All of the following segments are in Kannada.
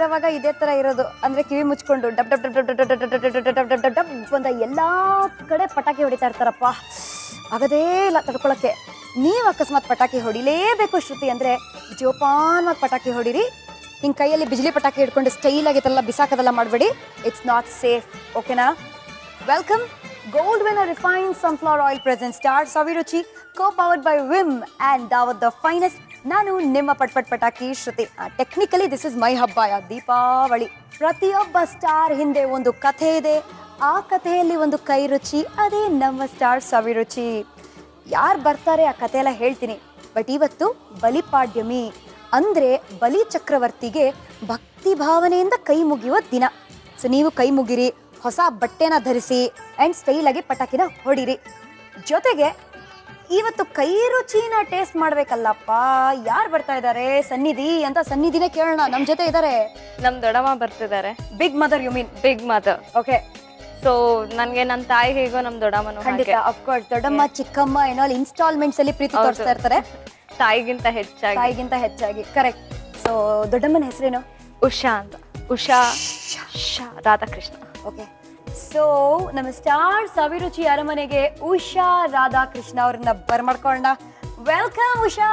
ಮಾಡೋವಾಗ ಇದೇ ತರ ಇರೋದು ಅಂದ್ರೆ ಕಿವಿ ಮುಚ್ಕೊಂಡು ಡಬ್ ಡಬ್ ಡಬ್ ಡಬ್ ಡಬ್ ಡಬ್ ಡಬ್ ಡಬ್ ಡಬ್ ಡಬ್ ಡಬ್ ಡಬ್ ಡಬ್ ಅಂತ ಎಲ್ಲಾ ಕಡೆ ಪಟಾಕಿ ಹೊಡಿತಾ ಇರ್ತಾರಪ್ಪ ಆಗದೇ ಇಲ್ಲ ತಡ್ಕೊಳಕ್ಕೆ ನೀವು ಅಕಸ್ಮಾತ್ ಪಟಾಕಿ ಹೊಡಿಲೇಬೇಕು ಶ್ರುತಿ ಅಂದ್ರೆ ಜೋಪಾನವಾಗಿ ಪಟಾಕಿ ಹೊಡಿರಿ ಹಿಂಗ್ ಕೈಯಲ್ಲಿ ಬಿಜ್ಲಿ ಪಟಾಕಿ ಹಿಡ್ಕೊಂಡು ಸ್ಟೈಲ್ ಆಗಿತ್ತಲ್ಲ ಬಿಸಾಕದೆಲ್ಲ ಮಾಡಬೇಡಿ ಇಟ್ಸ್ ನಾಟ್ ಸೇಫ್ ಓಕೆನಾ welcome gold winner refine sunflower oil present star Saviruchi co powered by Vim and Daawat the finest ನಾನು ನಿಮ್ಮ ಪಟ್ಪಟ್ ಪಟಾಕಿ Shruti technically this is my ಹಬ್ಬ ಯಾ ದೀಪಾವಳಿ ಪ್ರತಿಯೊಬ್ಬ ಸ್ಟಾರ್ ಹಿಂದೆ ಒಂದು ಕಥೆ ಇದೆ ಆ ಕಥೆಯಲ್ಲಿ ಒಂದು ಕೈ ರುಚಿ ಅದೇ ನಮ್ಮ ಸ್ಟಾರ್ ಸವಿರುಚಿ ಯಾರು ಬರ್ತಾರೆ ಆ ಕಥೆ ಎಲ್ಲ ಹೇಳ್ತೀನಿ ಬಟ್ ಇವತ್ತು ಬಲಿಪಾಡ್ಯಮಿ ಅಂದ್ರೆ ಬಲಿ ಚಕ್ರವರ್ತಿಗೆ ಭಕ್ತಿ ಭಾವನೆಯಿಂದ ಕೈ ಮುಗಿಯುವ ದಿನ ಸೊ ನೀವು ಕೈ ಮುಗಿರಿ ಹೊಸ ಬಟ್ಟೆನ ಧರಿಸಿ ಆ್ಯಂಡ್ ಸ್ಟೈಲ್ ಆಗಿ ಪಟಾಕಿನ ಹೊಡಿರಿ ಜೊತೆಗೆ ಇವತ್ತು ಕೈ ರುಚಿನ ಟೇಸ್ಟ್ ಮಾಡ್ಬೇಕಲ್ಲಪ್ಪ ಯಾರು ಬರ್ತಾ ಇದ್ದಾರೆ ಸನ್ನಿಧಿ ಅಂತ ಸನ್ನಿಧಿನೇ ಕೇಳೋಣ ನಮ್ಮ ಜೊತೆ ಇದ್ದಾರೆ ನಮ್ ದೊಡ್ಡಮ್ಮ ಬರ್ತಿದ್ದಾರೆ big mother you mean big mother okay so ನನ್ಗೆ ನನ್ ತಾಯಿ ಹೇಗೋ ನಮ್ ದೊಡ್ಡಮ್ಮನು ಖಂಡಿತ ಹಾಗೆ ಅಫ್ಕೋರ್ಸ್ ದೊಡ್ಡಮ್ಮ ಚಿಕ್ಕಮ್ಮ ಏನೋ ಅಲ್ಲಿ ಇನ್ಸ್ಟಾಲ್ಮೆಂಟ್ಸ್ ಅಲ್ಲಿ ಪ್ರೀತಿ ಹೌದು. ತೋರಿಸ್ತಾ ಇರ್ತಾರೆ ತಾಯಿಗಿಂತ ಹೆಚ್ಚಾಗಿ ತಾಯಿಗಿಂತ ಹೆಚ್ಚಾಗಿ ಕರೆಕ್ಟ್ ಸೊ ದೊಡ್ಡಮ್ಮನ ಹೆಸರೇನು ಉಷಾ ಅಂತ ಉಷಾ ಶಾ ರಾಧಾಕೃಷ್ಣ ಓಕೆ ಸೊ ನಮ್ಮ ಸ್ಟಾರ್ ಸವಿರುಚಿ ಅರಮನೆಗೆ ಉಷಾ ರಾಧಾಕೃಷ್ಣ ಅವ್ರನ್ನ ಬರ್ಮಾಡ್ಕೊಳ್ಳೋಣ ವೆಲ್ಕಮ್ ಉಷಾ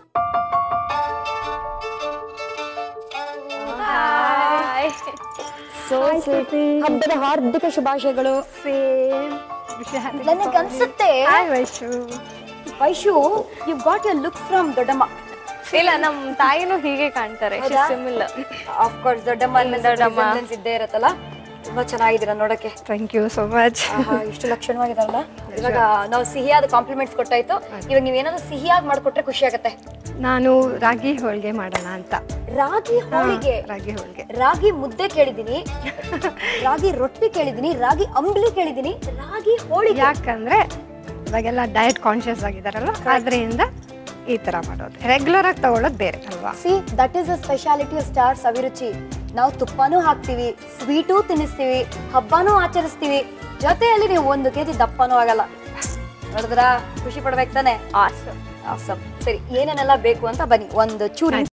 ಸೊ ಹಬ್ಬದ ಹಾರ್ದಿಕ ಶುಭಾಶಯಗಳು ನನಗೆ ಅನ್ಸುತ್ತೆ Vaishu you got your look from ದೊಡ್ಡಮ್ಮ ಇಲ್ಲ ನಮ್ ತಾಯಿನೂ ಹೀಗೆ ಕಾಣ್ತಾರೆ ಹೌದಾ? ಸಿಮಿಲರ್ ಆಫ್ ಕೋರ್ಸ್ ದೊಡ್ಡಮ್ಮ ದೊಡ್ಡಮ್ಮ. resemblance ಇದ್ದೇ ಇರತ್ತಲ್ಲ ತುಂಬಾ ಚೆನ್ನಾಗಿದ್ದೀರ ನೋಡಕ್ಕೆ ಥ್ಯಾಂಕ್ ಯು ಸೋ ಮಚ್ ಆಹಾ, ಇಷ್ಟು ಲಕ್ಷಣವಾಗಿದಾರಲ್ಲ ಇವಾಗ ನಾವು ಸಿಹಿಯಾದ ಕಾಂಪ್ಲಿಮೆಂಟ್ಸ್ ಕೊಟ್ಟಾಯ್ತು ಇವಾಗ ನೀವೇನಾದ್ರೂ ಸಿಹಿಯಾಗಿ ಮಾಡ್ಕೊಟ್ರೆ ಖುಷಿ ಆಗತ್ತೆ ನಾನು ರಾಗಿ ಹೋಳಿಗೆ ಮಾಡೋಣ ಅಂತ ರಾಗಿ ಹೋಳಿಗೆ ರಾಗಿ ಹೋಳಿಗೆ ರಾಗಿ ಮುದ್ದೆ ಕೇಳಿದೀನಿ ರಾಗಿ ರೊಟ್ಟಿ ಕೇಳಿದೀನಿ ರಾಗಿ ಅಂಬ್ಲಿ ಕೇಳಿದೀನಿ ರಾಗಿ ಹೋಳಿಗೆ ಯಾಕಂದ್ರೆ ಇವಾಗೆಲ್ಲ ಡಯಟ್ ಕಾನ್ಶಿಯಸ್ ಆಗಿದಾರಲ್ಲ ಆದ್ರಿಂದ ಈ ತರ ಮಾಡೋದು ರೆಗ್ಯುಲರ್ ಆಗಿ ತಗೊಳ್ಳೋದು ಬೇರೆ ಅಲ್ವಾ see that is a speciality of stars ಅಭಿರುಚಿ ನಾವು ತುಪ್ಪನೂ ಹಾಕ್ತಿವಿ ಸ್ವೀಟೂ ತಿನ್ನಿಸ್ತೀವಿ ಹಬ್ಬನೂ ಆಚರಿಸ್ತೀವಿ ಜೊತೆಯಲ್ಲಿ ನೀವು ಒಂದು ಕೆಜಿ ದಪ್ಪನೂ ಆಗಲ್ಲ ನೋಡಿದ್ರಾ ಖುಷಿ ಪಡ್ಬೇಕು ತಾನೆ ಆಸಮ್ Awesome. ಸರಿ ಏನೇನೆಲ್ಲ ಬೇಕು ಅಂತ ಬನ್ನಿ ಒಂದು ಚೂರು